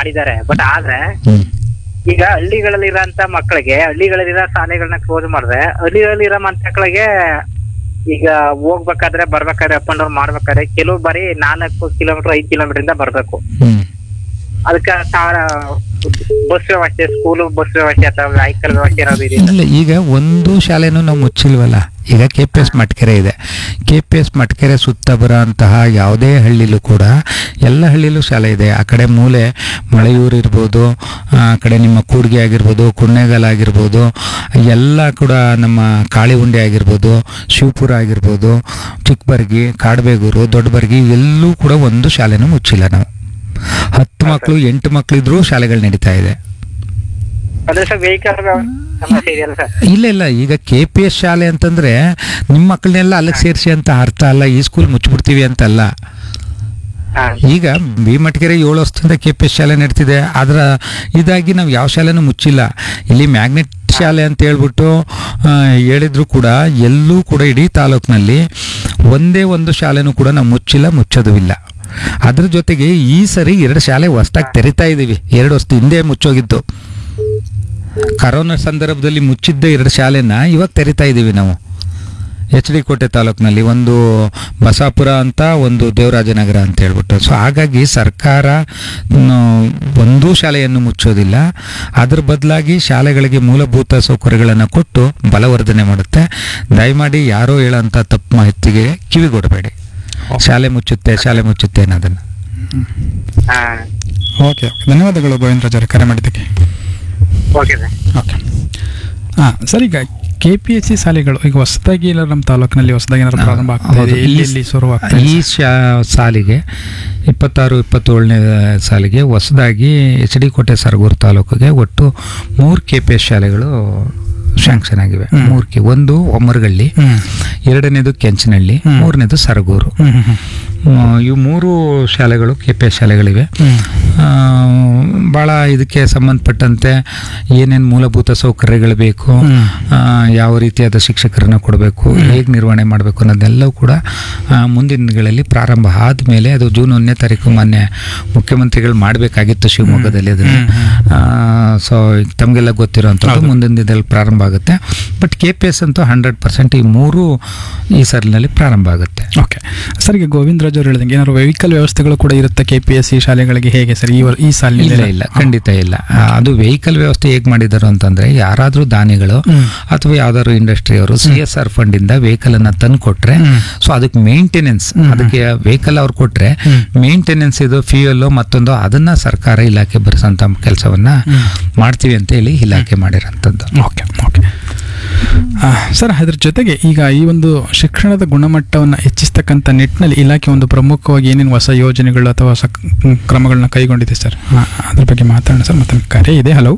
ಮಾಡಿದ್ದಾರೆ ಬಟ್ ಆದ್ರೆ ಹ್ಮ್ ಈಗ ಹಳ್ಳಿಗಳಲ್ಲಿರೋಂತ ಮಕ್ಕಳಿಗೆ ಹಳ್ಳಿಗಳಲ್ಲಿರೋ ಶಾಲೆಗಳನ್ನ ಕ್ಲೋಸ್ ಮಾಡಿದ್ರೆ ಹಳ್ಳಿಗಳಲ್ಲಿರೋ ಮಕ್ಕಳಿಗೆ ಈಗ ಹೋಗ್ಬೇಕಾದ್ರೆ ಬರ್ಬೇಕಾದ್ರೆ ಅಪ್ ಅಂಡ್ ಡೌನ್ ಮಾಡ್ಬೇಕಾದ್ರೆ ಕೆಲವು ಬಾರಿ ನಾಲ್ಕು ಕಿಲೋಮೀಟರ್ ಐದು ಕಿಲೋಮೀಟರ್ ಇಂದ ಬರ್ಬೇಕು ಹ್ಮ್ ಅದಕ್ಕೆ ಬಸ್ ವ್ಯವಸ್ಥೆ ಸ್ಕೂಲ್ ಬಸ್ ವ್ಯವಸ್ಥೆ ಅಥವಾ ವೆಹಿಕಲ್ ವ್ಯವಸ್ಥೆ ಏನಾದ್ರು ಇದೆಯಾ ಇಲ್ಲ ಈಗ ಒಂದು ಶಾಲೆನೂ ನಾವು ಮುಚ್ಚಿಲ್ವಲ್ಲ ಈಗ ಕೆ ಪಿ ಎಸ್ ಮಟ್ಕೆರೆ ಇದೆ ಕೆ ಪಿ ಎಸ್ ಮಟ್ಕೆರೆ ಸುತ್ತ ಬರೋ ಅಂತಹ ಯಾವುದೇ ಹಳ್ಳಿಲೂ ಕೂಡ ಎಲ್ಲ ಹಳ್ಳಿಲೂ ಶಾಲೆ ಇದೆ ಆ ಕಡೆ ಮೂಲೆ ಮಳೆಯೂರು ಇರ್ಬೋದು ಆ ಕಡೆ ನಿಮ್ಮ ಕೂಡ್ಗೆ ಆಗಿರ್ಬೋದು ಕುಣ್ಣೆಗಾಲ ಆಗಿರ್ಬೋದು ಎಲ್ಲ ಕೂಡ ನಮ್ಮ ಕಾಳಿಹುಂಡೆ ಆಗಿರ್ಬೋದು ಶಿವಪುರ ಆಗಿರ್ಬೋದು ಚಿಕ್ಕಬರ್ಗಿ ಕಾಡಬೇಗೂರು ದೊಡ್ಡಬರ್ಗಿ ಎಲ್ಲೂ ಕೂಡ ಒಂದು ಶಾಲೆನೂ ಮುಚ್ಚಿಲ್ಲ ನಾವು ಹತ್ತು ಮಕ್ಕಳು ಎಂಟು ಮಕ್ಕಳು ಇದ್ರೂ ಶಾಲೆಗಳು ನಡೀತಾ ಇದೆ ಅಂದ್ರೆ ಸರ್ ವೆಹಿಕಲ್ ಸಮಸ್ಯೆ ಇದೆಯಲ್ಲ ಸರ್ ಇಲ್ಲ ಇಲ್ಲ ಈಗ ಕೆ ಪಿ ಎಸ್ ಶಾಲೆ ಅಂತಂದ್ರೆ ನಿಮ್ಮ ಮಕ್ಕಳನ್ನೆಲ್ಲ ಅಲ್ಲಿಗೆ ಸೇರಿಸಿ ಅಂತ ಅರ್ಥ ಅಲ್ಲ ಈ ಸ್ಕೂಲ್ ಮುಚ್ಚಿಬಿಡ್ತೀವಿ ಅಂತಲ್ಲ ಹಾ ಈಗ ಭೀಮಟ್ಗೆರೆ ಏಳು ವರ್ಷದಿಂದ ಕೆ ಪಿ ಎಸ್ ಶಾಲೆ ನಡೀತಿದೆ ಅದರ ಇದಾಗಿ ನಾವು ಯಾವ ಶಾಲೆನೂ ಮುಚ್ಚಿಲ್ಲ ಇಲ್ಲಿ ಮ್ಯಾಗ್ನೆಟ್ ಶಾಲೆ ಅಂತ ಹೇಳ್ಬಿಟ್ಟು ಆ, ಹೇಳಿದ್ರು ಕೂಡ ಎಲ್ಲೂ ಕೂಡ ಇಡೀ ತಾಲೂಕಿನಲ್ಲಿ ಒಂದೇ ಒಂದು ಶಾಲೆನೂ ಕೂಡ ನಾವು ಮುಚ್ಚಿಲ್ಲ ಮುಚ್ಚೋದು ಇಲ್ಲ ಅದ್ರ ಜೊತೆಗೆ ಈ ಸರಿ ಎರಡು ಶಾಲೆ ಹೊಸ್ದಾಗಿ ತೆರಿತಾ ಇದ್ದೀವಿ ಎರಡು ವರ್ಷದ ಹಿಂದೆ ಮುಚ್ಚೋಗಿದ್ದು ಕರೋನಾ ಸಂದರ್ಭದಲ್ಲಿ ಮುಚ್ಚಿದ್ದ ಎರಡು ಶಾಲೆನ ಇವಾಗ ತೆರಿತಾ ಇದ್ದೀವಿ ನಾವು ಎಚ್ ಡಿ ಕೋಟೆ ತಾಲೂಕಿನಲ್ಲಿ ಒಂದು ಬಸಾಪುರ ಅಂತ ಒಂದು ದೇವರಾಜನಗರ ಅಂತ ಹೇಳ್ಬಿಟ್ಟು ಸೊ ಹಾಗಾಗಿ ಸರ್ಕಾರ ನ- ಒಂದೂ ಶಾಲೆಯನ್ನು ಮುಚ್ಚೋದಿಲ್ಲ ಅದ್ರ ಬದಲಾಗಿ ಶಾಲೆಗಳಿಗೆ ಮೂಲಭೂತ ಸೌಕರ್ಯಗಳನ್ನು ಕೊಟ್ಟು ಬಲವರ್ಧನೆ ಮಾಡುತ್ತೆ ದಯಮಾಡಿ ಯಾರೋ ಹೇಳೋಂಥ ತಪ್ಪು ಮಾಹಿತಿಗೆ ಕಿವಿಗೊಡಬೇಡಿ ಶಾಲೆ ಮುಚ್ಚುತ್ತೆ ಶಾಲೆ ಮುಚ್ಚುತ್ತೆ ಅನ್ನೋದನ್ನು ಹಾ ಓಕೆ ಓಕೆ ಧನ್ಯವಾದಗಳು ಗೋವಿಂದರಾಜ್ ಅವರೇ ಕರೆ ಮಾಡಿದ್ದಕ್ಕೆ ಓಕೆ ಸರ್ ಓಕೆ ಹಾಂ ಸರ್ ಈಗ ಕೆ ಪಿ ಎಸ್ ಸಿ ಶಾಲೆಗಳು ಈಗ ಹೊಸದಾಗಿ ಎಲ್ಲ ನಮ್ಮ ತಾಲೂಕಿನಲ್ಲಿ ಹೊಸದಾಗಿ ಏನಾದ್ರು ಪ್ರಾರಂಭ ಆಗ್ತಾ ಹೌದು. ಇದೆ ಇಲ್ಲಿ ಇಲ್ಲಿ ಶುರುವಾಗ್ತಾ ಈ ಶಾ ಸಾಲಿಗೆ ಇಪ್ಪತ್ತಾರು ಇಪ್ಪತ್ತೇಳನೇ ಸಾಲಿಗೆ ಹೊಸದಾಗಿ ಎಚ್ ಡಿ ಕೋಟೆ ಸರಗೂರು ತಾಲೂಕಿಗೆ ಒಟ್ಟು ಮೂರು ಕೆ ಪಿ ಎಸ್ ಶಾಲೆಗಳು ಶಾಂಕ್ಷನ್ ಆಗಿವೆ ಹ್ಮ್. ಮೂರು ಕೆ ಒಂದು ಒಮ್ಮರಗಳ್ಳಿ ಹ್ಮ್ ಎರಡನೇದು ಕೆಂಚನಹಳ್ಳಿ ಹ್ಮ್. ಮೂರನೇದು ಸರಗೂರು ಹ್ಮ್ ಹ್ಮ್ ಹ್ಮ್. ಆ, ಇವು ಮೂರು ಶಾಲೆಗಳು ಕೆ ಪಿ ಎಸ್ ಶಾಲೆಗಳಿವೆ ಹ್ಮ್ ಆ, ಭಾಳ ಇದಕ್ಕೆ ಸಂಬಂಧಪಟ್ಟಂತೆ ಏನೇನು ಮೂಲಭೂತ ಸೌಕರ್ಯಗಳು ಬೇಕು ಹ್ಮ್. ಆ, ಯಾವ ರೀತಿಯಾದ ಶಿಕ್ಷಕರನ್ನ ಕೊಡಬೇಕು ಹೇಗೆ ನಿರ್ವಹಣೆ ಮಾಡಬೇಕು ಅನ್ನೋದೆಲ್ಲವೂ ಕೂಡ ಆ, ಮುಂದಿನ ದಿನಗಳಲ್ಲಿ ಪ್ರಾರಂಭ ಆದಮೇಲೆ ಅದು ಜೂನ್ ಒಂದನೇ ತಾರೀಕು ಮಾನ್ಯ ಮುಖ್ಯಮಂತ್ರಿಗಳು ಮಾಡಬೇಕಾಗಿತ್ತು ಶಿವಮೊಗ್ಗದಲ್ಲಿ ಅದನ್ನು ಸೊ ತಮಗೆಲ್ಲ ಗೊತ್ತಿರೋವಂಥದ್ದು ಹೌದು. ಮುಂದಿನ ದಿನದಲ್ಲಿ ಪ್ರಾರಂಭ ಆಗುತ್ತೆ ಬಟ್ ಕೆ ಪಿ ಎಸ್ ಅಂತೂ ಹಂಡ್ರೆಡ್ ಪರ್ಸೆಂಟ್ ಈ ಮೂರು ಈ ಸಾಲಿನಲ್ಲಿ ಪ್ರಾರಂಭ ಆಗುತ್ತೆ ಓಕೆ ಸರ್ ಈಗ ಗೋವಿಂದರಾಜ್ ಅವರು ಹೇಳಿದಂಗೆ ಏನಾದ್ರು ವೆಹಿಕಲ್ ವ್ಯವಸ್ಥೆಗಳು ಕೂಡ ಇರುತ್ತೆ ಕೆ ಪಿ ಎಸ್ ಸಿ ಶಾಲೆಗಳಿಗೆ ಹೇಗೆ ಸರ್ ಈ ವರ್- ಈ ಇಲ್ಲ ಸಾಲಿನಲ್ಲಿ ಇಲ್ಲ ಖಂಡಿತ ಇಲ್ಲ ಆ, ಅದು ವೆಹಿಕಲ್ ವ್ಯವಸ್ಥೆ ಹೇಗೆ ಮಾಡಿದಾರು ಅಂತಂದ್ರೆ ಯಾರಾದ್ರೂ ದಾನಿಗಳು ಹ್ಮ್. ಅಥವಾ ಯಾವ್ದಾದ್ರು ಇಂಡಸ್ಟ್ರಿ ಅವರು ಸಿ ಎಸ್ ಆರ್ ಫಂಡ್ ಇಂದ ವೆಹಿಕಲ್ ಅನ್ನ ತಂದು ಕೊಟ್ರೆ ಹ್ಮ್. ಸೊ ಅದಕ್ಕೆ ಮೇಂಟೆನೆನ್ಸ್ ಹ್ಮ್. ಅದಕ್ಕೆ ವೆಹಿಕಲ್ ಅವ್ರು ಕೊಟ್ರೆ ಹ್ಮ್. ಮೇಂಟೆನೆನ್ಸ್ ಇದು ಫ್ಯೂಯಲ್ ಮತ್ತೊಂದು ಅದನ್ನ ಸರ್ಕಾರ ಇಲಾಖೆ ಭರಿಸಂತ ಕೆಲಸವನ್ನ ಹ್ಮ್. ಮಾಡ್ತೀವಿ ಅಂತ ಹೇಳಿ ಇಲಾಖೆ ಮಾಡಿರೋಂಥದ್ದು ಓಕೆ ಓಕೆ ಆ, ಸರ್ ಅದ್ರ ಜೊತೆಗೆ ಈಗ ಈ ಒಂದು ಶಿಕ್ಷಣದ ಗುಣಮಟ್ಟವನ್ನು ಹೆಚ್ಚಿಸ್ತಕ್ಕಂಥ ನಿಟ್ಟಿನಲ್ಲಿ ಇಲಾಖೆ ಒಂದು ಪ್ರಮುಖವಾಗಿ ಏನೇನು ಹೊಸ ಯೋಜನೆಗಳು ಅಥವಾ ಹೊಸ ಕ್- ಕ್ರಮಗಳನ್ನ ಕೈಗೊಂಡಿದೆ ಸರ್ ಆ, ಅದ್ರ ಬಗ್ಗೆ ಮಾತಾಡೋಣ ಸರ್ ಮತ್ತೆ ಕರೆ ಇದೆ ಹಲೋ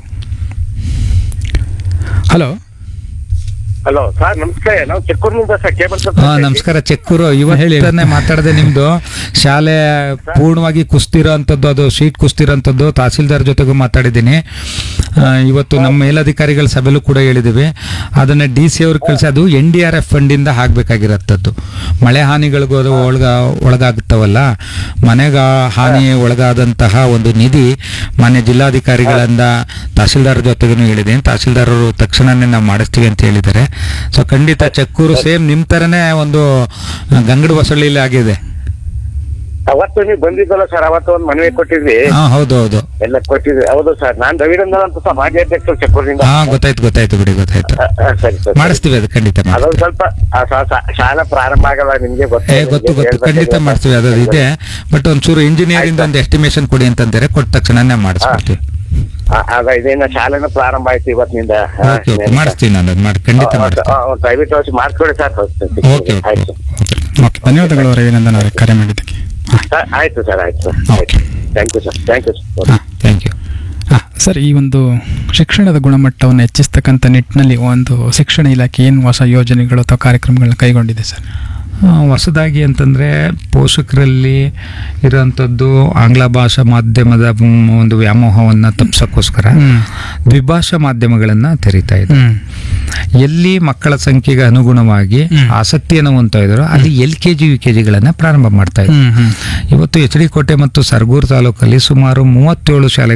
ಹಲೋ ಹಲೋ ಸರ್ ನಮಸ್ತೆ ನಾವು ಚಿಕ್ಕೂರಿನಿಂದ ಸರ್ ಕೇಬಲ್ ಹಾ ನಮಸ್ಕಾರ ಚೆಕ್ಕೂರು ಇವತ್ತೇ ಮಾತಾಡದೆ ನಿಮ್ದು ಶಾಲೆ ಪೂರ್ಣವಾಗಿ ಕುಸ್ತಿರೋ ಅಂಥದ್ದು ಅದು ಸೀಟ್ ಕುಸ್ತಿರೋ ಅಂಥದ್ದು ತಹಸೀಲ್ದಾರ್ ಜೊತೆಗೂ ಮಾತಾಡಿದ್ದೀನಿ ಆ, ಇವತ್ತು ನಮ್ಮ ಮೇಲಧಿಕಾರಿಗಳ ಸಭೆಲೂ ಕೂಡ ಹೇಳಿದ್ದೀವಿ ಅದನ್ನ ಡಿ ಸಿ ಅವ್ರಿಗೆ ಕಳಿಸಿ ಅದು ಎನ್ ಡಿ ಆರ್ ಎಫ್ ಫಂಡಿಂದ ಆಗ್ಬೇಕಾಗಿರತ್ತದ್ದು ಮಳೆ ಹಾನಿಗಳಿಗೂ ಅದು ಒಳಗ ಒಳಗಾಗುತ್ತವಲ್ಲ ಮನೆಗ ಹಾನಿ ಒಳಗಾದಂತಹ ಒಂದು ನಿಧಿ ಮಾನ್ಯ ಜಿಲ್ಲಾಧಿಕಾರಿಗಳಿಂದ ತಹಸೀಲ್ದಾರ್ ಜೊತೆಗೂ ಹೇಳಿದ್ದೀನಿ ತಹಸೀಲ್ದಾರ್ ಅವರು ತಕ್ಷಣನೇ ನಾವು ಮಾಡಿಸ್ತೀವಿ ಅಂತ ಹೇಳಿದ್ದಾರೆ ಸೊ ಖಂಡಿತ ಚೆಕ್ಕೂರು ಸೇಮ್ ನಿಮ್ ತರನೇ ಒಂದು ಗಂಗಡು ಹೊಸಳ್ಳಿಲಿ ಆಗಿದೆ ಅವತ್ತು ನೀವು ಬಂದಿದ್ದಲ್ಲ ಸರ್ ಅವತ್ತು ಒಂದು ಮನವಿ ಕೊಟ್ಟಿದ್ವಿ ಹಾ ಹೌದು ಹೌದು ಎಲ್ಲ ಕೊಟ್ಟಿದ್ವಿ ಹೌದು ಸರ್ ನಾನ್ ರವಿರಂದನ್ ಅಂತ ಸರ್ ಮಾಜಿ ಅಧ್ಯಕ್ಷರು ಚಿಕ್ಕೂರಿನಿಂದ ಹಾ ಗೊತ್ತಾಯ್ತು ಗೊತ್ತಾಯ್ತು ಬಿಡಿ ಗೊತ್ತಾಯ್ತು ಆ, ಆ, ಸರಿ ಸರ್ ಮಾಡಿಸ್ತೀವಿ ಅದು ಖಂಡಿತ ಅದೊಂದು ಮಾಡಿಸ್ತೀವಿ ಸ್ವಲ್ಪ ಆ, ಸ- ಸ- ಶಾಲಾ ಪ್ರಾರಂಭ ಆಗಲ್ಲ ನಿಮ್ಗೆ ಗೊತ್ತು ಏ ಗೊತ್ತು ಗೊತ್ತು ಖಂಡಿತ ಮಾಡ್ತೀವಿ ಅದು ಇದೆ ಬಟ್ ಒಂಚೂರು ಇಂಜಿನಿಯರಿಂಗ್ ಒಂದು ಎಸ್ಟಿಮೇಶನ್ ಕೊಡಿ ಅಂತಂದ್ರೆ ಕೊಟ್ಟ ತಕ್ಷಣನೇ ಮಾಡಿಸ್ಬಿಡ್ತೀವಿ ಆ, ಆಗ ಇದೇನ ಶಾಲೆನ ಪ್ರಾರಂಭ ಆಯ್ತು ಇವತ್ತಿನಿಂದ ಆ, ಓಕೆ ಓಕೆ ಮಾಡಿಸ್ತೀವಿ ನಾನು ಅದು ಮಾಡಿ ಖಂಡಿತ ಮಾಡ್ತೀನಿ ದಯವಿಟ್ಟು ಅವತ್ತು ಮಾಡ್ಕೊಡಿ ಸರ್ ಓಕೆ ಓಕೆ ಆಯ್ತು ಓಕೆ ಧನ್ಯವಾದಗಳು ರವಿನಂದನ್ ಅವರೇ ಕರೆ ಮಾಡಿದ್ದಕ್ಕೆ ಹಾಂ ಸರ್, ಆಯ್ತು ಸರ್ ಆಯ್ತು sir okay thank you sir thank you sir ಹಾಂ ಥ್ಯಾಂಕ್ ಯು ಹಾಂ ಸರ್ ಈ ಒಂದು ಶಿಕ್ಷಣದ ಗುಣಮಟ್ಟವನ್ನು ಹೆಚ್ಚಿಸ್ತಕ್ಕಂಥ ನಿಟ್ಟಿನಲ್ಲಿ ಒಂದು ಶಿಕ್ಷಣ ಇಲಾಖೆ ಏನು ಹೊಸ ಯೋಜನೆಗಳು ಅಥವಾ ಕಾರ್ಯಕ್ರಮಗಳನ್ನ ಕೈಗೊಂಡಿದೆ ಸರ್ ಆ, ಹೊಸದಾಗಿ ಅಂತಂದರೆ ಪೋಷಕರಲ್ಲಿ ಇರೋಂಥದ್ದು ಆಂಗ್ಲ ಭಾಷಾ ಮಾಧ್ಯಮದ ಮ್, ಒಂದು ವ್ಯಾಮೋಹವನ್ನು ತಪ್ಪಿಸೋಕ್ಕೋಸ್ಕರ ಹ್ಮ್. ದ್ವಿಭಾಷಾ ಮಾಧ್ಯಮಗಳನ್ನು ತೆರೀತಾ ಇದೆ ಹ್ಮ್ ಎಲ್ಲಿ ಮಕ್ಕಳ ಸಂಖ್ಯೆಗೆ ಅನುಗುಣವಾಗಿ ಹ್ಮ್. ಆಸಕ್ತಿಯನ್ನು ಹೊಂದ್ತಾ ಇದ್ದಾರೋ ಅಲ್ಲಿ L K G U K ಜಿಗಳನ್ನು ಪ್ರಾರಂಭ ಮಾಡ್ತಾ ಇದ್ದಾರೆ ಹ್ಮ್ ಹ್ಮ್ ಇವತ್ತು ಎಚ್ ಡಿ ಕೋಟೆ ಮತ್ತು ಸರಗೂರು ತಾಲೂಕಲ್ಲಿ ಸುಮಾರು ಮೂವತ್ತೇಳು ಶಾಲೆ